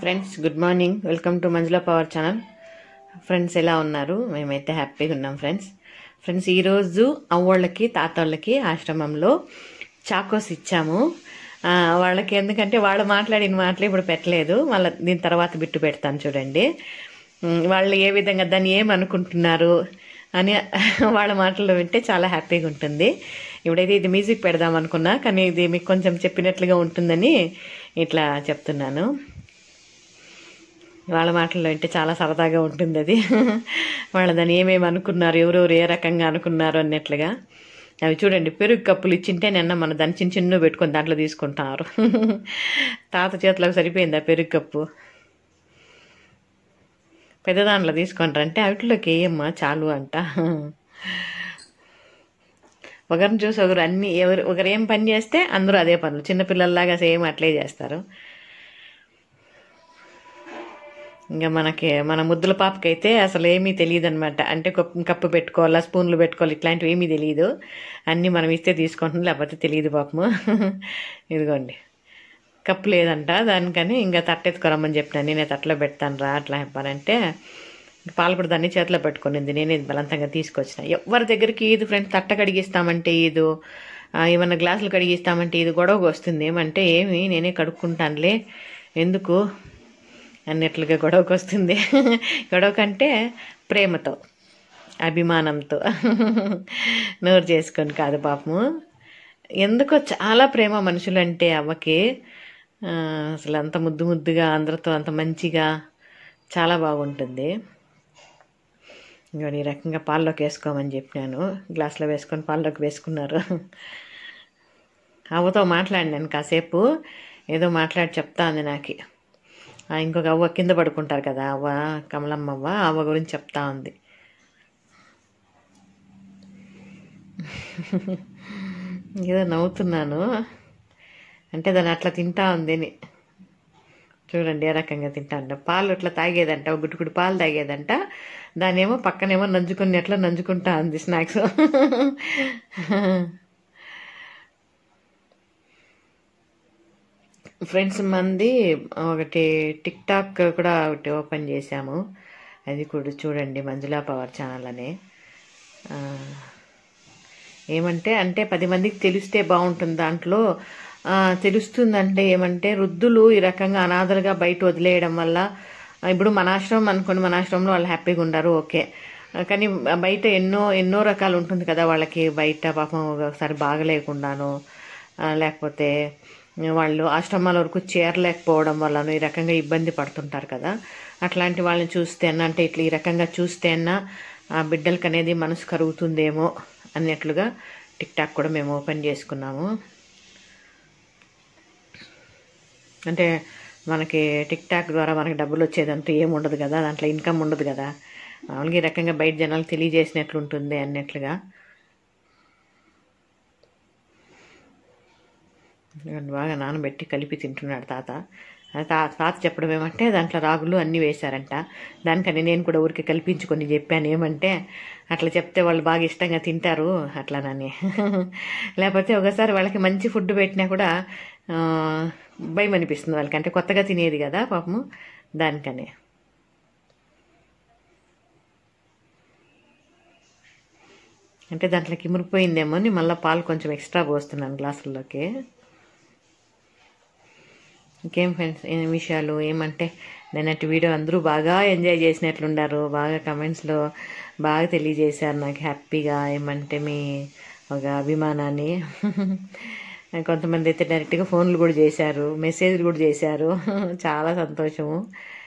Friends good morning welcome to Manjula power channel friends ఎలా ఉన్నారు మేమైతే హ్యాపీగా ఉన్నాం ఫ్రెండ్స్ ఫ్రెండ్స్ ఈరోజు అవ్వళ్ళకి తాతోళ్ళకి ఆశ్రమంలో చాకోస్ ఇచ్చాము ఆ, వాళ్ళకి ఎందుకంటే వాళ్ళు మాట్లాడిన మాటలు ఇప్పుడు పెట్టలేదు వాళ్ళ దీని తర్వాత బిట్టు పెడతాను చూడండి ఉమ్, వాళ్ళు ఏ విధంగా దాన్ని ఏమనుకుంటున్నారు అని వాళ్ళ మాటలు వింటే చాలా హ్యాపీగా ఉంటుంది ఇప్పుడైతే ఇది మ్యూజిక్ పెడదాం అనుకున్నా కానీ ఇది మీకు కొంచెం చెప్పినట్లుగా ఉంటుందని ఇట్లా చెప్తున్నాను వాళ్ళ మాటల్లో వింటే చాలా సరదాగా ఉంటుంది అది వాళ్ళ దాన్ని ఏమేమి అనుకున్నారు ఎవరెవరు ఏ రకంగా అనుకున్నారు అన్నట్లుగా అవి చూడండి పెరుగు కప్పులు ఇచ్చింటే నిన్న మన దాన్ని చిన్న చిన్న పెట్టుకొని దాంట్లో తీసుకుంటున్నారు తాత చేతిలోకి సరిపోయింది ఆ పెరుగు కప్పు పెద్ద దాంట్లో తీసుకుంటారంటే వాటిలోకి వేయమ్మా చాలు అంట ఒకరిని చూసి ఒకరు అన్ని ఎవరు ఒకరు ఏం పని చేస్తే అందరూ అదే పనులు చిన్నపిల్లల్లాగా సేమ్ అట్లే చేస్తారు ఇంకా మనకి మన ముద్దుల పాపకైతే అసలు ఏమీ తెలియదు అనమాట అంటే కప్పు కప్పు పెట్టుకోవాలా స్పూన్లు పెట్టుకోవాలి ఇట్లాంటివి ఏమీ తెలియదు అన్నీ మనం ఇస్తే తీసుకుంటుంది లేకపోతే తెలియదు పాపము ఇదిగోండి కప్పు లేదంట దానికని ఇంకా తట్టెత్తుకోరమ్మని చెప్పినాను నేనే తట్టలో పెడతాను రా అట్లా చెప్పానంటే పాలు కూడా దాన్ని చేతిలో పెట్టుకునింది నేనే బలవంతంగా తీసుకొచ్చిన ఎవరి దగ్గరికి ఇది ఫ్రెండ్స్ తట్ట కడిగిస్తామంటే ఇది ఏమన్నా గ్లాసులు కడిగిస్తామంటే ఇది గొడవకు వస్తుంది ఏమంటే ఏమి నేనే కడుక్కుంటానులే ఎందుకు అన్నట్లుగా గొడవకు వస్తుంది గొడవ కంటే ప్రేమతో అభిమానంతో నోరు చేసుకొని కాదు పాపము ఎందుకో చాలా ప్రేమ మనుషులంటే అవ్వకి ఆ, అసలు అంత ముద్దు ముద్దుగా అందరితో అంత మంచిగా చాలా బాగుంటుంది ఇంకా ఈ రకంగా పాల్లోకి వేసుకోమని చెప్పినాను గ్లాస్లో వేసుకొని పాల్లోకి వేసుకున్నారు అవ్వతో మాట్లాడినాను కాసేపు ఏదో మాట్లాడి చెప్తా ఉంది నాకు ఆ, ఇంకొక అవ్వ కింద పడుకుంటారు కదా అవ్వ కమలమ్మ అవ్వ అవ్వ గురించి చెప్తా ఉంది ఏదో నవ్వుతున్నాను అంటే దాన్ని అట్లా తింటా ఉంది అని. చూడండి ఏ రకంగా తింటా అంట పాలు అట్లా తాగేదంట ఒక గుట్టుకుడు పాలు తాగేదంట దానేమో పక్కనేమో నంజుకుని అట్లా నంజుకుంటా ఉంది స్నాక్స్ ఫ్రెండ్స్ మంది ఒకటి టిక్ టాక్ కూడా ఒకటి ఓపెన్ చేశాము అది కూడా చూడండి మంజులా పవర్ ఛానల్ అని ఆ, ఏమంటే అంటే పది మందికి తెలిస్తే బాగుంటుంది దాంట్లో ఆ, తెలుస్తుందంటే ఏమంటే వృద్ధులు ఈ రకంగా అనాథలుగా బయట వదిలేయడం వల్ల ఆ, ఇప్పుడు మన ఆశ్రమం అనుకోండి మన ఆశ్రమంలో వాళ్ళు హ్యాపీగా ఉన్నారు ఓకే ఆ, కానీ బయట ఎన్నో ఎన్నో రకాలు ఉంటుంది కదా వాళ్ళకి బయట పాపం ఒకసారి బాగలేకుండాను ఆ, లేకపోతే వాళ్ళు ఆశ్రమాల వరకు చేరలేకపోవడం వల్లను ఈ రకంగా ఇబ్బంది పడుతుంటారు కదా అట్లాంటి వాళ్ళని చూస్తే అన్న అంటే ఇట్లా ఈ రకంగా చూస్తే అన్న ఆ బిడ్డలకి అనేది మనసు కరుగుతుందేమో అన్నట్లుగా టిక్ టాక్ కూడా మేము ఓపెన్ చేసుకున్నాము అంటే మనకి టిక్ టాక్ ద్వారా మనకి డబ్బులు వచ్చేదంటూ ఏం ఉండదు కదా దాంట్లో ఇన్కమ్ ఉండదు కదా మామూలుగా ఈ రకంగా బయట జనాలు తెలియజేసినట్లు ఉంటుంది అన్నట్లుగా ఇదిగోండి బాగా నానబెట్టి కలిపి తింటున్నాడు తాత ఆ తా తాత చెప్పడం ఏమంటే దాంట్లో రాగులు అన్నీ వేశారంట దానికని నేను కూడా ఊరికి కల్పించుకొని చెప్పాను ఏమంటే అట్లా చెప్తే వాళ్ళు బాగా ఇష్టంగా తింటారు అట్లానని లేకపోతే ఒకసారి వాళ్ళకి మంచి ఫుడ్ పెట్టినా కూడా ఆ, భయం అనిపిస్తుంది వాళ్ళకి అంటే కొత్తగా తినేది కదా పాపము దానికని అంటే దాంట్లోకి మురిపోయిందేమో అని మళ్ళీ పాలు కొంచెం ఎక్స్ట్రా పోస్తున్నాను గ్లాసుల్లోకి ఇంకేం ఫ్రెండ్స్ ఏం విషయాలు ఏమంటే నిన్నటి వీడియో అందరూ బాగా ఎంజాయ్ చేసినట్లున్నారు బాగా కమెంట్స్లో బాగా తెలియజేశారు నాకు హ్యాపీగా ఏమంటే మీ ఒక అభిమానాన్ని కొంతమంది అయితే డైరెక్ట్గా ఫోన్లు కూడా చేశారు మెసేజ్లు కూడా చేశారు చాలా సంతోషము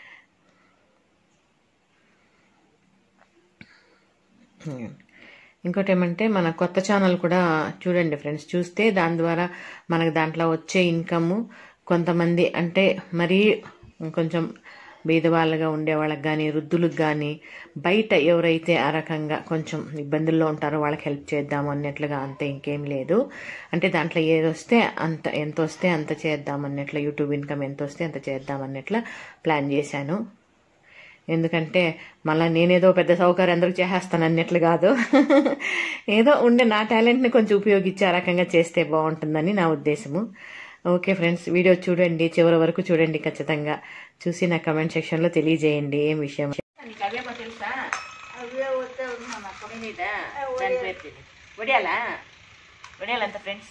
ఇంకోటి ఏమంటే మన కొత్త ఛానల్ కూడా చూడండి ఫ్రెండ్స్ చూస్తే దాని ద్వారా మనకు దాంట్లో వచ్చే ఇన్కమ్ కొంతమంది అంటే మరీ కొంచెం బీదవాళ్ళగా ఉండే వాళ్ళకి కానీ వృద్ధులకు కానీ బయట ఎవరైతే ఆ రకంగా కొంచెం ఇబ్బందుల్లో ఉంటారో వాళ్ళకి హెల్ప్ చేద్దాం అన్నట్లుగా అంతే ఇంకేం లేదు అంటే దాంట్లో ఏది వస్తే అంత ఎంత వస్తే అంత చేద్దాం అన్నట్లు యూట్యూబ్ ఇన్కమ్ ఎంత వస్తే అంత చేద్దాం అన్నట్లు ప్లాన్ చేశాను ఎందుకంటే మళ్ళీ నేనేదో పెద్ద సౌకర్యం అందరికి చేసేస్తాను అన్నట్లు కాదు ఏదో ఉండే నా టాలెంట్ని కొంచెం ఉపయోగించి ఆ రకంగా చేస్తే బాగుంటుందని నా ఉద్దేశము ఓకే ఫ్రెండ్స్ వీడియో చూడండి చివరి వరకు చూడండి ఖచ్చితంగా చూసి నా కమెంట్ సెక్షన్లో తెలియజేయండి ఏం విషయం నీకు అవేమో తెలుసా అవే వస్తే ఉన్నాను అక్కడ తెలీదా దాని పేరు తెలియదు వడియాలా వడియాలంత ఫ్రెండ్స్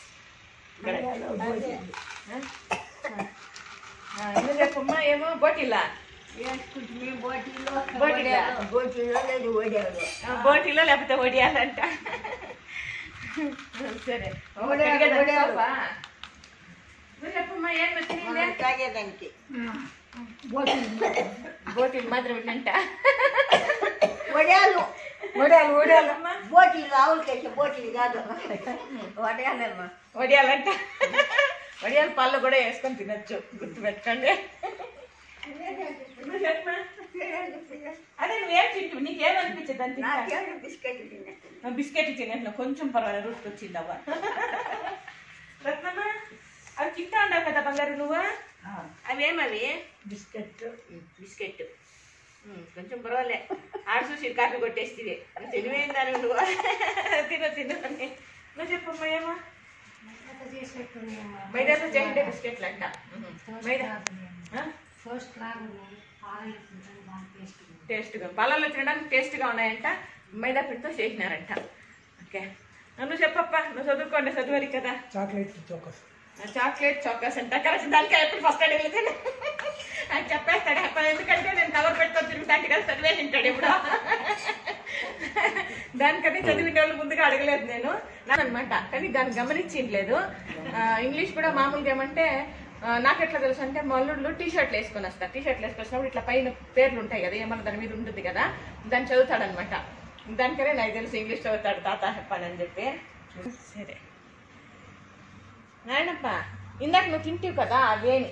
ఎందుకు చెప్పమ్మా ఏమో బోటిలా వేసుకుంటున్నాయి బోటీలో బోటీలా? బోటీలో లేదు ఓడాడు బోటిలో లేకపోతే వడియాలంట సరే ఓ, పెరిగేదా వడియాలు. పాపా? నువ్వు చెప్పమ్మా ఏం వచ్చింది తాగేదానికి బోటిల్ మాత్రం అంట వడియాలు వడియాలు వడియాలు బోటీలు ఆవులకైతే బోటీలు కాదు వడియాలమ్మా వడియాలంట వడియాల పళ్ళు కూడా వేసుకొని తినొచ్చు గుర్తు పెట్టుకోండి నువ్వు చెప్పమ్మా. అదే నువ్వేం తింటు నీకేమనిపించదు అని తింటా నాకేమో బిస్కెట్ తిన్నా బిస్కెట్ తినేసిన కొంచెం పర్వాలేదు రూట్కి వచ్చింది అవ్వ రత్నమ్మ అవి తింటా ఉండవు కదా బంగారు నువ్వు అవేమవి బిస్కెట్ బిస్కెట్ ఉమ్, కొంచెం పర్వాలే ఆడ చూసి కాఫీ కొట్టేస్తుంది తెలివైన దాని నువ్వు తిను తిను అని నువ్వు చెప్పమ్మా ఏమో మైదాతో చేయండి బిస్కెట్లు అంట ఉహు. మైదా ఆ? టేస్ట్గా పాలల్లో తినడానికి టేస్ట్గా ఉన్నాయంట మైదా పిండితో చేసినారంట ఓకే నువ్వు చెప్పప్ప నువ్వు చదువుకోండి చదువాలి కదా చాక్లెట్ చోకస్ చాక్లెట్ చాకోస్ అంట కలిసి దానికి ఎప్పుడు ఫస్ట్ అడిగితే అని చెప్పేస్తాడు అప్ప ఎందుకంటే నేను కవర్ పెట్టుకొని తిరుగుతాంటి కదా చదివే తింటాడు ఇప్పుడు దానికని చదివిన వాళ్ళు ముందుగా అడగలేదు నేను అనమాట కానీ దాన్ని గమనించలేదు ఇంగ్లీష్ కూడా మామూలుగా ఏమంటే ఆ, నాకు ఎట్లా తెలుసు అంటే మల్లుళ్ళు టీ షర్ట్లు వేసుకొని వస్తారు టీ షర్ట్లు వేసుకొచ్చినప్పుడు ఇట్లా పైన పేర్లు ఉంటాయి కదా ఏమన్నా దాని మీద ఉంటుంది కదా దాన్ని చదువుతాడనమాట దానికనే నాకు తెలుసు ఇంగ్లీష్ చదువుతాడు తాత చెప్పానని చెప్పి సరే నాయనప్ప ఇందాక నువ్వు తింటివి కదా అవేమి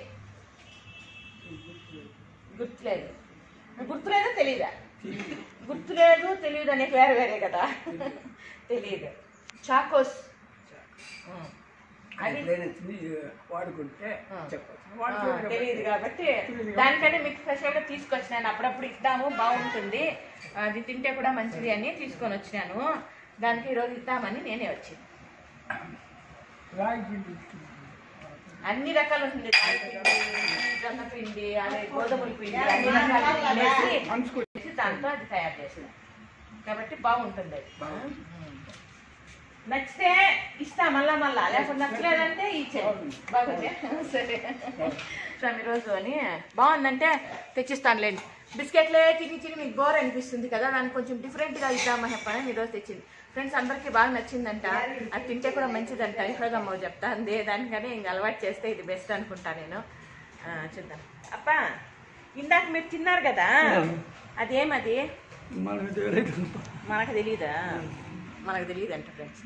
గుర్తులేదు గుర్తులేదో తెలీదా గుర్తులేదు తెలియదు అనే వేరే వేరే కదా తెలియదు చాకోస్ ఉం. అది ఎప్పుడైనా తిని వాడుకుంటే ఆ. చెప్పచ్చు తెలియదు కాబట్టి దానికనే మీకు స్పెషల్గా తీసుకొచ్చినాను అప్పుడప్పుడు ఇద్దాము బాగుంటుంది అది తింటే కూడా మంచిది అని తీసుకొని వచ్చినాను దానికి ఈరోజు ఇద్దామని నేనే వచ్చింది రాగి పిండి ఇస్తుంది. అన్ని రకాలు ఉంటుంది జొన్న పిండి అదే గోధుమల పిండి అన్ని రకాలు వేసి వేసి దాంతో అది తయారు చేసిన కాబట్టి బాగుంటుంది అది నచ్చితే ఇస్తా మళ్ళా మళ్ళా లేకపోతే నచ్చలేదంటే ఇచ్చేది బాగుంది సరే స్వామి రోజు అని బాగుందంటే తెచ్చిస్తానులేండి బిస్కెట్లే తిని తిని మీకు బోర్ అనిపిస్తుంది కదా దాన్ని కొంచెం డిఫరెంట్గా ఇద్దామని చెప్పని ఈరోజు తెచ్చింది ఫ్రెండ్స్ అందరికీ బాగా నచ్చిందంట అది తింటే కూడా మంచిదంట ఇఫ్రదమ్మ చెప్తా అంది దానికని ఇంక అలవాటు చేస్తే ఇది బెస్ట్ అనుకుంటా నేను ఆ, చూద్దాం అప్పా ఇందాక మీరు తిన్నారు కదా అదేమది మనకు తెలియదు మనకు తెలియదా మనకు తెలియదు అంట ఫ్రెండ్స్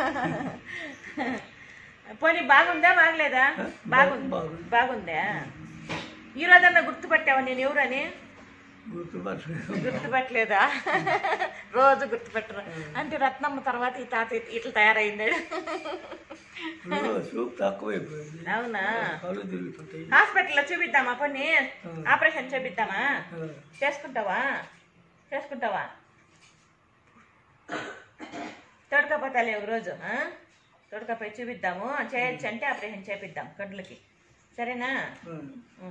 పోనీ బాగుందా బాగలేదా బాగుంది బాగుంది. బాగుందా ఈ రోజన్నా గుర్తుపట్టావా నేను ఎవరని గుర్తుపట్టలేదు గుర్తుపట్టలేదా రోజు గుర్తుపెట్టరు అంటే రత్నమ్మ తర్వాత ఈ తాత ఇట్లా తయారైందాడు ఇప్పుడు సూప్ తక్కువైపోయింది అవునా కళ్ళు తిరుగుతుంటాయి హాస్పిటల్లో చూపిద్దామా పోనీ ఆపరేషన్ చేపిద్దామా ఆ. చేసుకుంటావా చేసుకుంటావా తోడుకపోతాలే ఒక రోజు ఆ? తోడుకపోయి చూపిద్దాము చేయొచ్చు అంటే ఆపరేషన్ చేపిద్దాం కడ్లకి సరేనా ఆ. ఉం.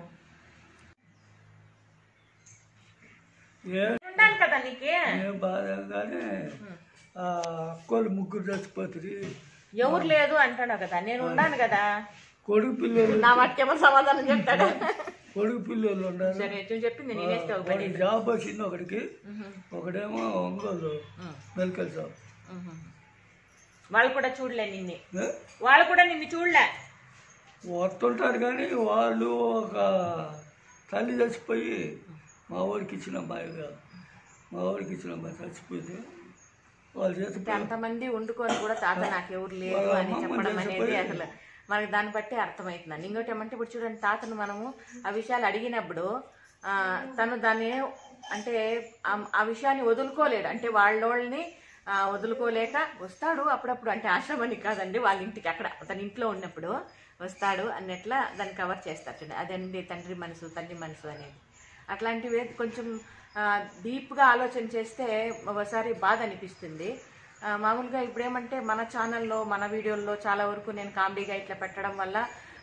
ఏ ఉంటాను కదా నీకు ఏ బాధగానే ఆ అక్కోళ్ళు ముగ్గురు చచ్చిపోతుంది ఎవరు లేదు అంటున్నావు కదా నేను ఉన్నాను కదా కొడుకు పిల్లలు నా వాటికేమో సమాధానం చెప్తాడు కొడుకు పిల్లలు ఉన్నారు సరే నువ్వు చెప్పింది నేనేస్తే ఒక పని వాడికి జాబ్ వచ్చింది ఒకడికి ఒకడేమో ఒంగోలు మెడికల్ షాప్ ఉహుం. వాళ్ళు కూడా చూడలే నిన్ను ఏ? వాళ్ళు కూడా నిన్ను చూడలే వస్తుంటారు కానీ వాళ్ళు ఒక తల్లి చచ్చిపోయి మా వాడికి ఇచ్చిన అమ్మాయిగా మా వాడికి ఇచ్చిన అమ్మాయి చచ్చిపోయింది వాళ్ళు చచ్చిపోయి అంతమంది వండుకొని కూడా తాత నాకు ఎవరు లేరు అని చెప్పడం అనేది అసలు మనకి దాన్ని బట్టి అర్థమవుతుంది ఇంకోటి ఏమంటే ఇప్పుడు చూడండి తాతను మనము ఆ విషయాలు అడిగినప్పుడు ఆ, తను దాన్ని అంటే ఆ- ఆ విషయాన్ని వదులుకోలేడు అంటే వాళ్ళని ఆ, వదులుకోలేక వస్తాడు అప్పుడప్పుడు అంటే ఆశ్రమానికి కాదండి వాళ్ళ ఇంటికి అక్కడ తన ఇంట్లో ఉన్నప్పుడు వస్తాడు అన్నట్లా దాన్ని కవర్ చేస్తాడు చూడండి. అదండి తండ్రి మనసు తండ్రి మనసు అనేది అట్లాంటివి కొంచెం ఆ, డీప్గా ఆలోచన చేస్తే ఒకసారి బాధ అనిపిస్తుంది ఆ, మామూలుగా ఇప్పుడేమంటే మన ఛానల్లో మన వీడియోల్లో చాలా వరకు నేను కామెడీగా ఇట్లా పెట్టడం వల్ల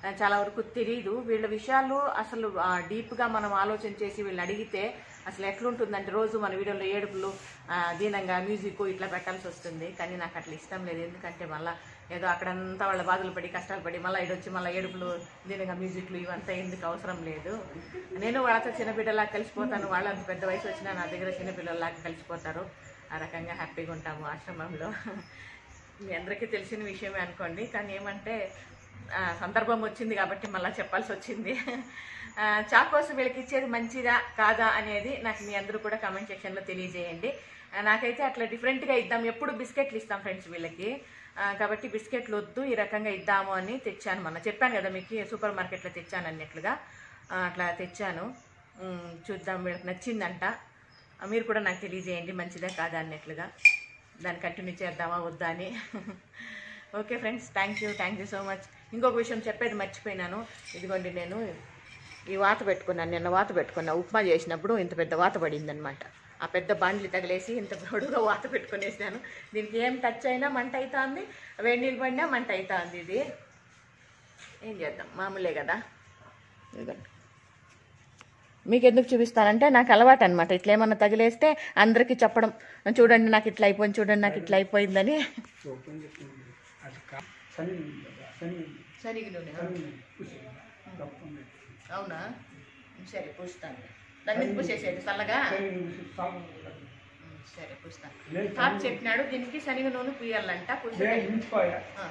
ఆ, చాలా వరకు తెలియదు వీళ్ళ విషయాలు అసలు ఆ, డీప్గా మనం ఆలోచన చేసి వీళ్ళని అడిగితే అసలు ఎట్లుంటుందంటే రోజు మన వీడియోలో ఏడుపులు ఆ, దీనంగా మ్యూజిక్ ఇట్లా పెట్టాల్సి వస్తుంది కానీ నాకు అట్లా ఇష్టం లేదు ఎందుకంటే మళ్ళీ ఏదో అక్కడంతా వాళ్ళ బాధలు పడి కష్టాలు పడి మళ్ళీ ఇడొచ్చి మళ్ళీ ఏడుపులు దీనంగా మ్యూజిక్లు ఇవంతా ఎందుకు అవసరం లేదు నేను వాళ్ళతో చిన్నపిల్లలాగా కలిసిపోతాను వాళ్ళు అంత పెద్ద వయసు వచ్చినా నా దగ్గర చిన్నపిల్లలాగా కలిసిపోతారు ఆ రకంగా హ్యాపీగా ఉంటాము ఆశ్రమంలో మీ అందరికీ తెలిసిన విషయమే అనుకోండి కానీ ఏమంటే ఆ, సందర్భం వచ్చింది కాబట్టి మళ్ళీ చెప్పాల్సి వచ్చింది ఆ, చాకోస్ వీళ్ళకి ఇచ్చేది మంచిదా కాదా అనేది నాకు మీ అందరూ కూడా కామెంట్ సెక్షన్లో తెలియజేయండి ఆ, నాకైతే అట్లా డిఫరెంట్గా ఇద్దాం ఎప్పుడు బిస్కెట్లు ఇస్తాం ఫ్రెండ్స్ వీళ్ళకి ఆ, కాబట్టి బిస్కెట్లు వద్దు ఈ రకంగా ఇద్దాము అని తెచ్చాను మొన్న చెప్పాను కదా మీకు సూపర్ మార్కెట్లో తెచ్చాను అన్నట్లుగా ఆ, అట్లా తెచ్చాను ఉమ్, చూద్దాం వీళ్ళకి నచ్చిందంట ఆ, మీరు కూడా నాకు తెలియజేయండి మంచిదా కాదా అన్నట్లుగా దాన్ని కంటిన్యూ చేద్దామా వద్దా అని okay friends thank you thank you so much ఇంకొక విషయం చెప్పేది మర్చిపోయినాను ఇదిగోండి నేను ఈ వాత పెట్టుకున్నాను నిన్న వాత పెట్టుకున్నా ఉప్మా చేసినప్పుడు ఇంత పెద్ద వాత పడిందనమాట ఆ పెద్ద బాండ్లు తగిలేసి ఇంత పొడుగా వాత పెట్టుకునేసాను దీనికి ఏం టచ్ అయినా మంట అవుతుంది వేడి నీళ్ళు పడినా మంట అవుతుంది ఇది ఏం చేద్దాం మామూలే కదా ఇదిగోండి మీకు ఎందుకు చూపిస్తానంటే నాకు అలవాటు అనమాట ఇట్లా ఏమన్నా తగిలేస్తే అందరికీ చెప్పడం చూడండి నాకు ఇట్లా అయిపోయింది చూడండి నాకు ఇట్లా అయిపోయిందని శనగ నూనె అవునా సరే పూస్తాను దాని మీద పూసేసేది చల్లగా ఉమ్, సరే పూస్తాను తాత చెప్పినాడు దీనికి శనగ నూనె పూయాలంట పూసే ఆ.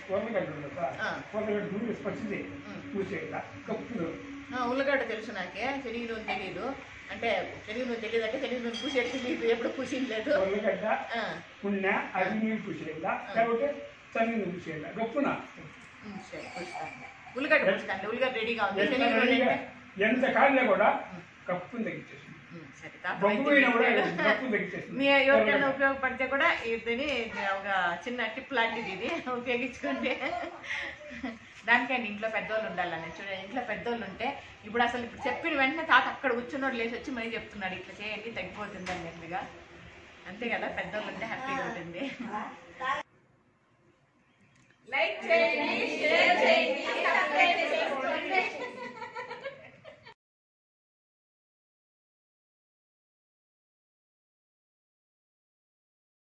ఆ, ఉల్లగడ్డ తెలుసు నాకే శనగ నూనె తెలియదు అంటే శనగ నూనె తెలియదు అంటే శనగ నూనె పూసేట్టు మీకు ఎప్పుడు పూసింది లేదు ఆ, పుణ్య అది నీళ్ళు పూసేయాల లేకపోతే చల్లని పూసేయాల గొప్పున ఉమ్, సరే పూస్తాను ఉల్లగడ్డ పూస్తాను ఉల్లగడ్డ రెడీగా ఉంది శనగ నూనె అంటే ఎంత కాలినా కూడా కప్పుని తగ్గించేసింది ఉమ్, సరే తాత బొగ్గు పోయినా కూడా వైద్యం కప్పుని తగ్గించేసింది మీ ఎవరికైనా ఉపయోగపడితే కూడా ఇది ఒక చిన్న టిప్ లాంటిది ఇది ఉపయోగించుకోండి దానికైనా ఇంట్లో పెద్దోళ్ళు ఉండాలని చూడండి ఇంట్లో పెద్దోళ్ళు ఉంటే ఇప్పుడు అసలు ఇప్పుడు చెప్పిన వెంటనే తాత అక్కడ కూర్చున్నోడు లేచి వచ్చి మరీ చెప్తున్నాడు ఇట్లా చేయండి తగ్గిపోతుంది అన్నట్లుగా అంతే కదా పెద్దోళ్ళు ఉంటే హ్యాపీగా ఉంటుంది లైక్ చేయండి షేర్